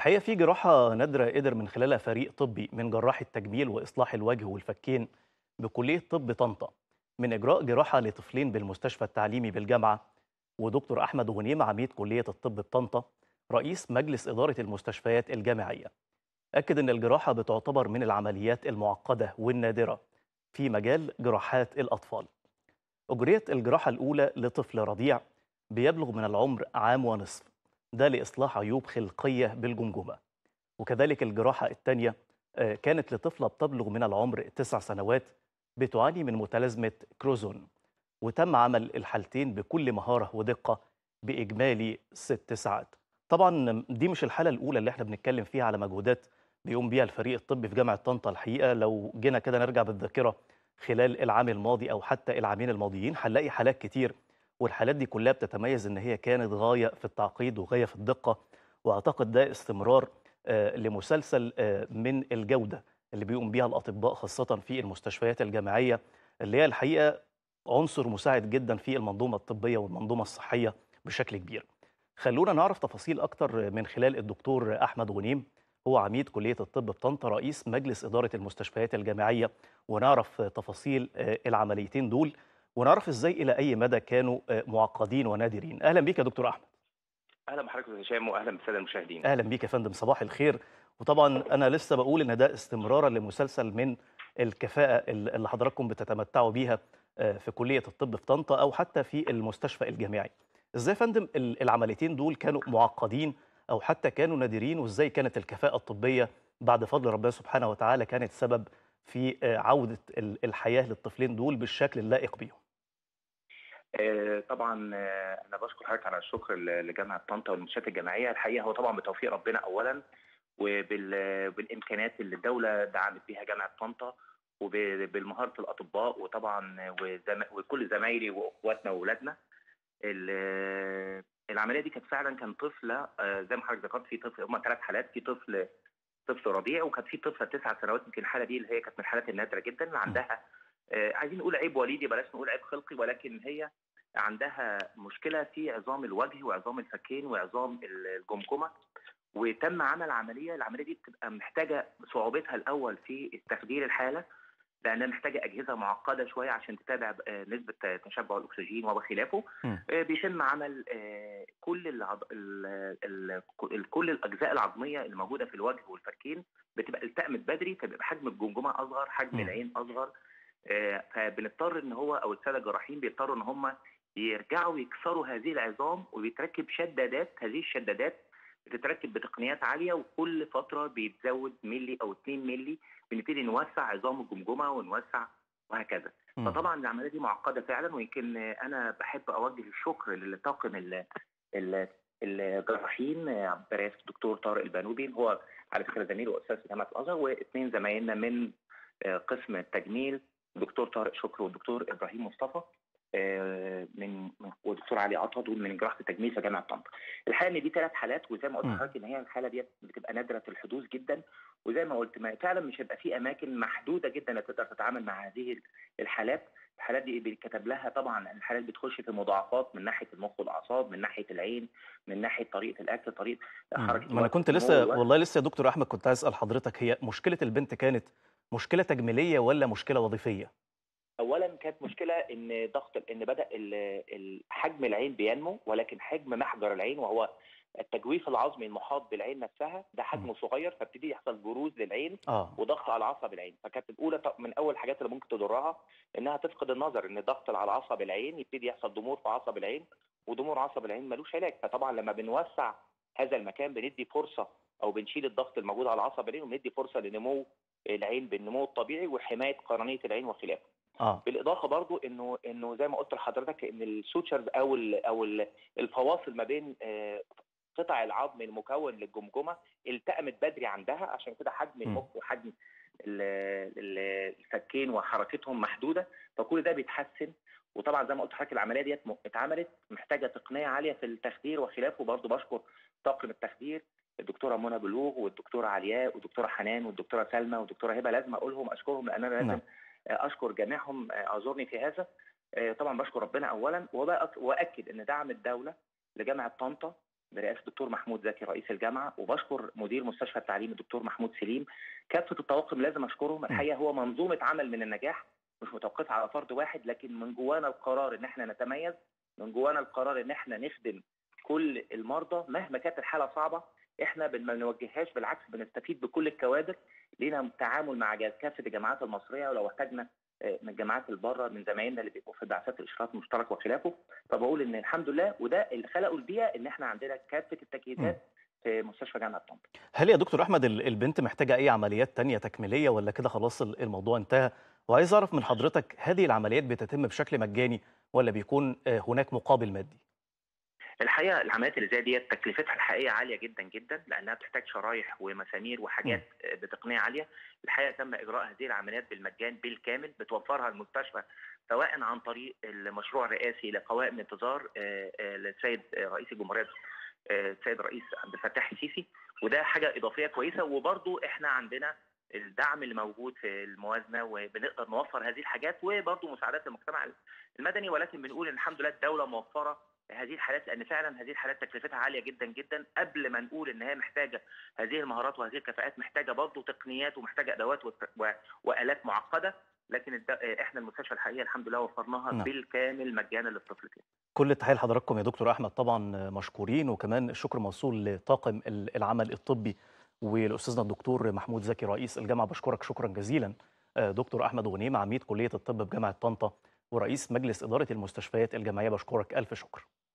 الحقيقة في جراحة نادرة قدر من خلالها فريق طبي من جراح التجميل وإصلاح الوجه والفكين بكلية طب طنطا من إجراء جراحة لطفلين بالمستشفى التعليمي بالجامعة ودكتور أحمد غنيم عميد كلية الطب بطنطا رئيس مجلس إدارة المستشفيات الجامعية أكد أن الجراحة بتعتبر من العمليات المعقدة والنادرة في مجال جراحات الأطفال أجريت الجراحة الأولى لطفل رضيع بيبلغ من العمر عام ونصف ده لإصلاح عيوب خلقية بالجمجمة وكذلك الجراحة الثانية آه، كانت لطفلة بتبلغ من العمر تسع سنوات بتعاني من متلازمة كروزون وتم عمل الحالتين بكل مهارة ودقة بإجمالي ست ساعات طبعا دي مش الحالة الأولى اللي احنا بنتكلم فيها على مجهودات بيقوم بيها الفريق الطبي في جامعة طنطا الحقيقة لو جينا كده نرجع بالذاكرة خلال العام الماضي أو حتى العامين الماضيين هنلاقي حالات كتير والحالات دي كلها بتتميز ان هي كانت غايه في التعقيد وغايه في الدقه واعتقد ده استمرار آه، لمسلسل آه، من الجوده اللي بيقوم بيها الاطباء خاصه في المستشفيات الجامعيه اللي هي الحقيقه عنصر مساعد جدا في المنظومه الطبيه والمنظومه الصحيه بشكل كبير. خلونا نعرف تفاصيل اكتر من خلال الدكتور احمد غنيم هو عميد كليه الطب بطنطا رئيس مجلس اداره المستشفيات الجامعيه ونعرف تفاصيل آه، العمليتين دول ونعرف ازاي الى اي مدى كانوا آه، معقدين ونادرين اهلا بيك يا دكتور احمد اهلا بحضرتك يا هشام واهلا بالساده المشاهدين اهلا بيك يا فندم صباح الخير وطبعا انا لسه بقول ان ده استمرارا لمسلسل من الكفاءه اللي حضراتكم بتتمتعوا بيها آه، في كليه الطب في طنطا او حتى في المستشفى الجامعي ازاي يا فندم ال- العمليتين دول كانوا معقدين او حتى كانوا نادرين وازاي كانت الكفاءه الطبيه بعد فضل ربنا سبحانه وتعالى كانت سبب في آه، عوده ال- الحياه للطفلين دول بالشكل اللائق بيهم آه، طبعا آه، انا بشكر حضرتك على الشكر ل- لجامعه طنطا والمنشات الجامعيه الحقيقه هو طبعا بتوفيق ربنا اولا وبالامكانيات اللي الدوله دعمت بيها جامعه طنطا وبالمهاره الاطباء وطبعا وزم... وكل زمايلي واخواتنا واولادنا ال- العمليه دي كانت فعلا كان طفله آه، زي ما حضرتك ذكرت في طفل هم ثلاث حالات في طفل طفل رضيع وكانت في طفله تسع سنوات يمكن الحاله دي اللي هي كانت من الحالات النادره جدا اللي عندها آه، عايزين نقول عيب وليدي بلاش نقول عيب خلقي ولكن هي عندها مشكله في عظام الوجه وعظام الفكين وعظام الجمجمه وتم عمل عمليه العمليه دي بتبقى محتاجه صعوبتها الاول في تخدير الحاله لانها محتاجه اجهزه معقده شويه عشان تتابع آه، نسبه تشبع الاكسجين وخلافه مم. آه، بيتم عمل آه، كل العض... ال... ال... ال... كل الاجزاء العظميه اللي موجوده في الوجه والفكين بتبقى التأمت بدري فبيبقى حجم الجمجمه اصغر حجم مم. العين اصغر آه، فبنضطر ان هو او الساده الجراحين بيضطروا ان هم يرجعوا يكسروا هذه العظام وبيتركب شدادات هذه الشدادات بتتركب بتقنيات عاليه وكل فتره بيتزود ملي او 2 ملي بنبتدي نوسع عظام الجمجمه ونوسع وهكذا مم. فطبعا العمليه دي معقده فعلا ويمكن انا بحب اوجه الشكر للطاقم ال- ال- الجراحين برئاسه الدكتور طارق البانوبي هو على فكره زميل واستاذ في جامعه الازهر واثنين زمايلنا من آه، قسم التجميل الدكتور طارق شكر والدكتور ابراهيم مصطفى آه، من من- والدكتور علي عطا دول من جراحه التجميل في جامعه طنطا. الحقيقه ان دي ثلاث حالات وزي ما قلت مم. لحضرتك ان هي الحاله دي بتبقى نادره الحدوث جدا وزي ما قلت ما فعلا مش هيبقى في اماكن محدوده جدا اللي تقدر تتعامل مع هذه الحالات الحالات دي بيتكتب لها طبعا الحالات بتخش في مضاعفات من ناحيه المخ والاعصاب من ناحيه العين من ناحيه طريقه الاكل طريقه مم. حركه ما انا الوجه، كنت نمو لسه الوجه. والله لسه يا دكتور احمد كنت عايز اسال حضرتك هي مشكله البنت كانت مشكله تجميليه ولا مشكله وظيفيه اولا كانت مشكله ان ضغط ان بدا ال- ال- حجم العين بينمو ولكن حجم محجر العين وهو التجويف العظمي المحاط بالعين نفسها ده حجمه صغير فابتدي يحصل بروز للعين اه وضغط على عصب العين فكانت الاولى ط- من اول الحاجات اللي ممكن تضرها انها تفقد النظر ان ضغط على عصب العين يبتدي يحصل ضمور في عصب العين وضمور عصب العين ملوش علاج فطبعا لما بنوسع هذا المكان بندي فرصه او بنشيل الضغط الموجود على عصب العين وبندي فرصه لنمو العين بالنمو الطبيعي وحمايه قرنيه العين وخلافه اه بالاضافه برضو انه انه زي ما قلت لحضرتك ان السوتشرز او ال او ال الفواصل ما بين آه، قطع العظم المكون للجمجمه التأمت بدري عندها عشان كده حجم م. المخ وحجم ال- ال- الفكين وحركتهم محدوده فكل ده بيتحسن وطبعا زي ما قلت لحضرتك العمليه ديت م- اتعملت محتاجه تقنيه عاليه في التخدير وخلافه برضو بشكر طاقم التخدير الدكتوره منى بلوغ والدكتوره علياء والدكتوره حنان والدكتوره سلمى والدكتوره هبه لازم اقولهم اشكرهم لان انا لازم نعم. اشكر جميعهم اعذرني في هذا طبعا بشكر ربنا اولا وبقى- واكد ان دعم الدوله لجامعه طنطا برئاسه الدكتور محمود زكي رئيس الجامعه وبشكر مدير مستشفى التعليم الدكتور محمود سليم كافه الطواقم لازم اشكرهم الحقيقه هو منظومه عمل من النجاح مش متوقفه على فرد واحد لكن من جوانا القرار ان احنا نتميز من جوانا القرار ان احنا نخدم كل المرضى مهما كانت الحاله صعبه احنا ما بنوجههاش بالعكس بنستفيد بكل الكوادر لينا تعامل مع كافه الجامعات المصريه ولو احتاجنا من الجامعات اللي بره من زمايلنا اللي بيبقوا في بعثات الاشراف المشترك وخلافه فبقول ان الحمد لله وده اللي خلقوا البيئه ان احنا عندنا كافه التجهيزات في مستشفى جامعه طنطا. هل يا دكتور احمد البنت محتاجه اي عمليات تانية تكميليه ولا كده خلاص الموضوع انتهى؟ وعايز اعرف من حضرتك هذه العمليات بتتم بشكل مجاني ولا بيكون هناك مقابل مادي؟ الحقيقه العمليات اللي زي دي تكلفتها الحقيقيه عاليه جدا جدا لانها بتحتاج شرايح ومسامير وحاجات م. بتقنيه عاليه الحقيقه تم اجراء هذه العمليات بالمجان بالكامل بتوفرها المستشفى سواء عن طريق المشروع الرئاسي لقوائم انتظار للسيد رئيس الجمهوريه السيد الرئيس عبد الفتاح السيسي وده حاجه اضافيه كويسه وبرضو احنا عندنا الدعم اللي موجود في الموازنه وبنقدر نوفر هذه الحاجات وبرضو مساعدات المجتمع المدني ولكن بنقول ان الحمد لله الدوله موفره هذه الحالات لان فعلا هذه الحالات تكلفتها عاليه جدا جدا قبل ما نقول ان هي محتاجه هذه المهارات وهذه الكفاءات محتاجه برضه تقنيات ومحتاجه ادوات والات معقده لكن احنا المستشفى الحقيقيه الحمد لله وفرناها نعم. بالكامل مجانا للطفل كده. كل التحيه لحضراتكم يا دكتور احمد طبعا مشكورين وكمان الشكر موصول لطاقم العمل الطبي ولاستاذنا الدكتور محمود زكي رئيس الجامعه بشكرك شكرا جزيلا دكتور احمد غنيم عميد كليه الطب بجامعه طنطا ورئيس مجلس اداره المستشفيات الجامعيه بشكرك الف شكر.